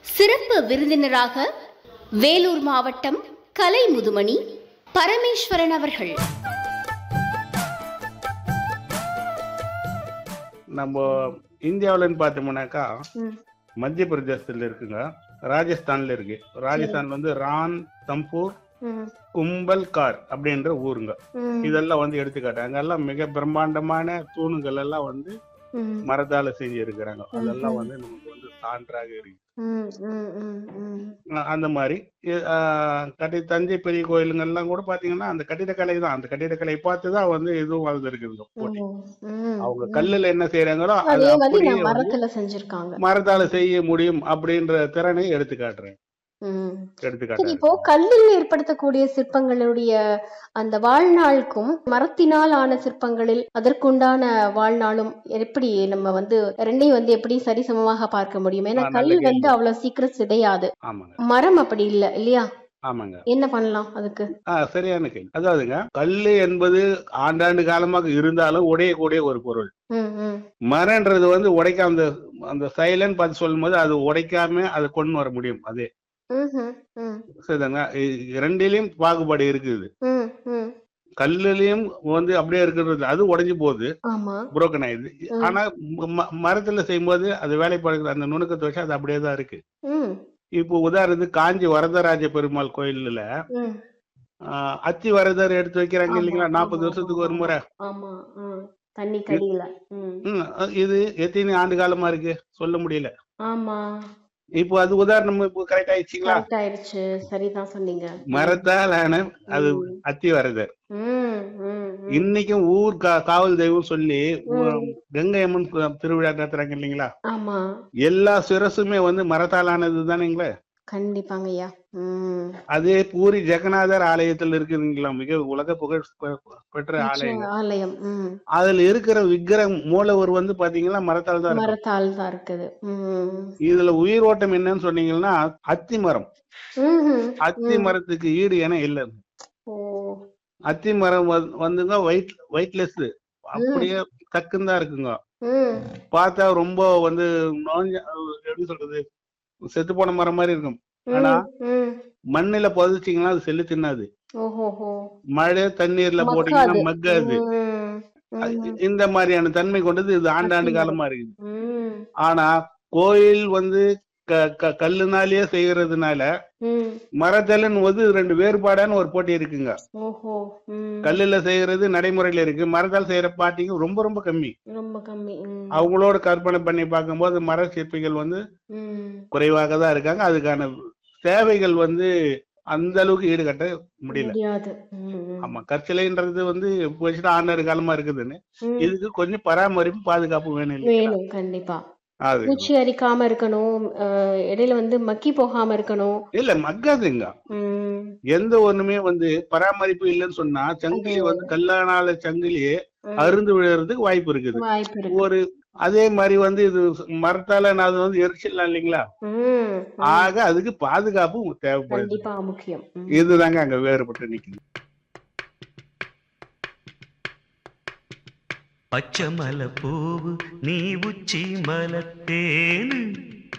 சிறப்பு விருந்தினராக வேலூர் மாவட்டம் கலை முதுமணி பரமேஸ்வரன் அவர்கள் நம்ம இந்தியாவிலன்னு பார்த்தோம்னாக்கா ம். மத்திய பிரதேசத்துல இருக்குங்க ராஜஸ்தான்ல இருக்கு ராஜஸ்தான் வந்து ரான் தம்பூர் ம், கும்பல்கார் அப்படின்ற ஊருங்க ம், இதெல்லாம் வந்து எடுத்துக்காட்டு அங்கெல்லாம் மிக பிரம்மாண்டமான தூணுகள் எல்லாம் வந்து ம், மரத்தால செஞ்சு இருக்கிறாங்க அதெல்லாம் ம். வந்து நமக்கு வந்து சான்றாக இருக்கு ம், ம், ம், ம். அஹ் அந்த மாதிரி இ- ஆஹ் கட்டி தஞ்சை பெரிய கோயிலுங்கெல்லாம் கூட பாத்தீங்கன்னா அந்த கட்டிடக்கலை தான் அந்த கட்டிடக்கலை பார்த்து தான் வந்து இதுவும் வளர்ந்துருக்குங்க போட்டி ஓ, ம், அவங்க ம். கல்லுல என்ன செய்யறாங்களோ அது அதே மாதிரி அப்படியே நான் வந்து மரத்துல செஞ்சிருக்காங்க மரத்தால செய்ய முடியும் அப்படின்ற திறனை எடுத்து காட்டுறேன் ம். எடுத்து சரி காட்டுறேன் இப்போ கல்லில் ஏற்படுத்தக்கூடிய சிற்பங்களுடைய அந்த வாழ்நாளுக்கும் மரத்தினால் ஆன சிற்பங்களில் அதற்குண்டான வாழ்நாளும் எப்படி நம்ம வந்து ரெண்டையும் வந்து எப்படி சரிசமமாக பார்க்க முடியும் ஏன்னா ஆ, நல்ல கல் கேள்வி. வந்து அவ்வளவு சீக்கிரம் சிதையாது ஆமாங்க மரம் அப்படி இல்ல இல்லையா ஆமாங்க என்ன பண்ணலாம் அதுக்கு ஆ சரியான கேள்வி அதாவதுங்க கல்லு என்பது ஆண்டாண்டு காலமாக இருந்தாலும் உடையக்கூடிய ஒரு பொருள் ம், ம். மரன்றது வந்து உடைக்காம அந்த அந்த சைலன் பார்த்து சொல்லும் போது அது உடைக்காம அதை கொண்டு வர முடியும் அதே ம்ஹும், ம், சரிதாங்க இ- ரெண்டிலையும் பாகுபாடு இருக்குது ம், ம். கல்லுலயும் வந்து அப்படியே இருக்கிறது அது உடைஞ்சு போகுது ஆமா புரோக்கன் ஆயிடுது ம். ஆனா ம- ம- மரத்துல செய்யும்போது அது வேலைப்பாடு அந்த நுணுக்கத்தை வச்சு அது அப்படியே தான் இருக்கு ம், இப்போ உதாரணத்துக்கு காஞ்சி வரதராஜ பெருமாள் கோயில்ல ம். ஆஹ், அத்தி வரதர் எடுத்து வைக்கிறாங்க ஆமா, இல்லைங்களா நாற்பது ஆமா, வருஷத்துக்கு ஒரு ஆமா. முறை ஆமா ம். தண்ணி கடியில ம். ம், இது எத்தனை ஆண்டு காலமா இருக்கு சொல்ல முடியல ஆமா இப்போ அது உதாரணம் இப்போ கரெக்ட் ஆயிடுச்சுங்களா கரெக்ட் ஆயிடுச்சு சரிதான் சொன்னீங்க மரத்தால் ஆன அது ம், அத்தி வரதர் ம், ம், ம். இன்னைக்கும் ஊர் கா- காவல் தெய்வம் சொல்லி ஊ- ம். கங்கை அம்மன் கு- திருவிழா நடத்துறாங்க இல்லைங்களா ஆமா எல்லா சிரசுமே வந்து மரத்தால் ஆனது தானேங்களே கண்டிப்பாங்க ஐயா ம் அதே பூரி ஜெகநாதர் ஆலயத்தில் இருக்குதுங்களா மிக உலக புகழ் பெ- பெற்ற ஆலயம் ஆலயம் ம் அதுல இருக்கிற விக்கிரம் மூலவர் வந்து பாத்தீங்கன்னா மரத்தால் தான் இருக்கும் மரத்தால் தான் இருக்குது ம் இதுல உயிரோட்டம் என்னன்னு சொன்னீங்கன்னா அத்தி மரம் ம்ஹும். அத்தி ம். மரத்துக்கு ஈடு என இல்லை ஓ அத்தி மரம் வந்து- வந்துங்க ஒயிட் ஒயிட்லெஸ் அப்படியே டக்குன்னு தான் இருக்குங்க ம் பார்த்தா ரொம்ப வந்து நோஞ்ச எப்படி சொல்றது செத்து போன மரம் மாதிரி இருக்கும் ஆனா ம், ம். மண்ணில புதைச்சிங்கன்னா அது செல்லு தின்னாது ஓஹோஹோ மழை தண்ணீர்ல போட்டீங்கன்னா மக்காது. மக்காது ம், ம், இந்த மாதிரியான தன்மை கொண்டது இது ஆண்டாண்டு அத்தி காலமா இருக்குது ம், ஆனா கோயில் வந்து க- க- கல்லுனாலேயே செய்யறதுனால ம். மரத்தலன் வந்து ரெண்டு வேறுபாடான ஒரு போட்டி இருக்குங்க ஓஹோ ம். கல்லுல செய்யறது நடைமுறையில இருக்கு மரத்தால் செய்யற பாட்டிங்க ரொம்ப ரொம்ப கம்மி ரொம்ப கம்மி ம், அவங்களோட கற்பனை பண்ணி பார்க்கும்போது மர சிற்பிகள் வந்து ம். குறைவாக தான் இருக்காங்க அதுக்கான சேவைகள் வந்து அந்த அளவுக்கு ஈடுகட்ட முடியல முடியாது ம், ம். ஆமா கற்சிலைன்றது வந்து வச்சுட்டு ஆண்டாண்டு காலமா இருக்குதுன்னு ம். இதுக்கு கொஞ்சம் பராமரிப்பு பாதுகாப்பு வேணும் இல்லைங்களா வேணும் கண்டிப்பா அது பூச்சி அரிக்காம இருக்கணும் அஹ், இடையில வந்து மக்கி போகாம இருக்கணும் இல்ல மக்காதுங்க ம், எந்த ஒண்ணுமே வந்து பராமரிப்பு இல்லைன்னு சொன்னா சங்கிலி வந்து கல்லானால சங்கிலியே ம். அருந்து விழுறதுக்கு வாய்ப்பு இருக்குது வாய்ப்பு இருக்கு ஒரு அதே மாதிரி வந்து இது மரத்தால நான் அது வந்து எரிச்சிடலாம் இல்லைங்களா ம், ம். ஆக அதுக்கு பாதுகாப்பு தேவைப்படுது கண்டிப்பா முக்கியம் ம். இதுதாங்க அங்க வேறுபட்டு நிக்குது பச்சை மலை பூவு நீ உச்சி மலத்தேனு